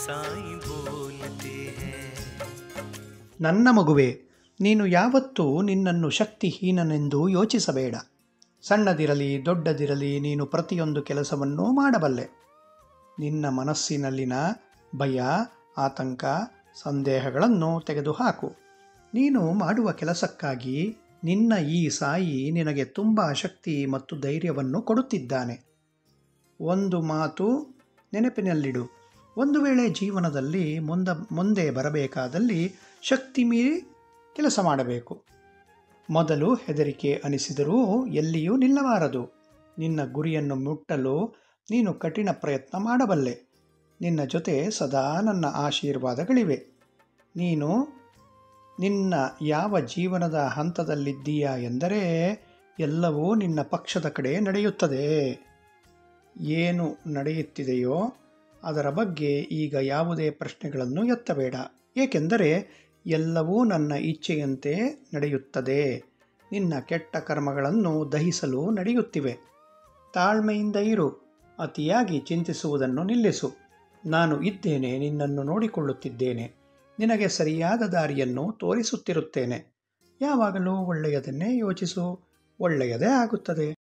साईं बोलते हैं ನನ್ನ ಮಗುವೆ ನೀನು ಯಾವತ್ತೂ ನಿನ್ನನ್ನು ಶಕ್ತಿಹೀನನೆಂದು ಯೋಚಿಸಬೇಡ ಸಣ್ಣದಿರಲಿ ದೊಡ್ಡದಿರಲಿ ನೀನು ಪ್ರತಿಯೊಂದು ಕೆಲಸವನ್ನೂ ಮಾಡಬಲ್ಲೆ ನಿನ್ನ ಮನಸ್ಸಿನಲ್ಲಿನ ಭಯ ಆತಂಕ ಸಂದೇಹಗಳನ್ನು ತೆಗೆದುಹಾಕು ನೀನು ಮಾಡುವ ಕೆಲಸಕ್ಕಾಗಿ ನಿನ್ನ ಈ ಸಾಯಿ ನಿನಗೆ ತುಂಬ ಶಕ್ತಿ ಮತ್ತು ಧೈರ್ಯವನ್ನು ಕೊಡುತ್ತಿದ್ದಾನೆ ಒಂದು ಮಾತು ನೆನಪಿನಲ್ಲಿಡು ಒಂದು ವೇಳೆ ಜೀವನದಲ್ಲಿ ಮುಂದ ಮುಂದೆ ಬರಬೇಕಾದಲ್ಲಿ ಶಕ್ತಿ ಮೀರಿ ಕೆಲಸ ಮಾಡಬೇಕು ಮೊದಲು ಹೆದರಿಕೆ ಅನಿಸಿದರೂ ಎಲ್ಲಿಯೂ ನಿಲ್ಲಬಾರದು ನಿನ್ನ ಗುರಿಯನ್ನು ಮುಟ್ಟಲು ನೀನು ಕಠಿಣ ಪ್ರಯತ್ನ ಮಾಡಬಲ್ಲೆ ನಿನ್ನ ಜೊತೆ ಸದಾ ನನ್ನ ಆಶೀರ್ವಾದಗಳಿವೆ ನೀನು ನಿನ್ನ ಯಾವ ಜೀವನದ ಹಂತದಲ್ಲಿದ್ದೀಯಾ ಎಂದರೆ ಎಲ್ಲವೂ ನಿನ್ನ ಪಕ್ಷದ ಕಡೆ ನಡೆಯುತ್ತದೆ ಏನು ನಡೆಯುತ್ತಿದೆಯೋ ಅದರ ಬಗ್ಗೆ ಈಗ ಯಾವುದೇ ಪ್ರಶ್ನೆಗಳನ್ನು ಎತ್ತಬೇಡ ಏಕೆಂದರೆ ಎಲ್ಲವೂ ನನ್ನ ಇಚ್ಛೆಯಂತೆ ನಡೆಯುತ್ತದೆ ನಿನ್ನ ಕೆಟ್ಟ ಕರ್ಮಗಳನ್ನು ದಹಿಸಲು ನಡೆಯುತ್ತಿವೆ ತಾಳ್ಮೆಯಿಂದ ಇರು ಅತಿಯಾಗಿ ಚಿಂತಿಸುವುದನ್ನು ನಿಲ್ಲಿಸು ನಾನು ಇದ್ದೇನೆ ನಿನ್ನನ್ನು ನೋಡಿಕೊಳ್ಳುತ್ತಿದ್ದೇನೆ ನಿನಗೆ ಸರಿಯಾದ ದಾರಿಯನ್ನು ತೋರಿಸುತ್ತಿರುತ್ತೇನೆ ಯಾವಾಗಲೂ ಒಳ್ಳೆಯದನ್ನೇ ಯೋಚಿಸು ಒಳ್ಳೆಯದೇ ಆಗುತ್ತದೆ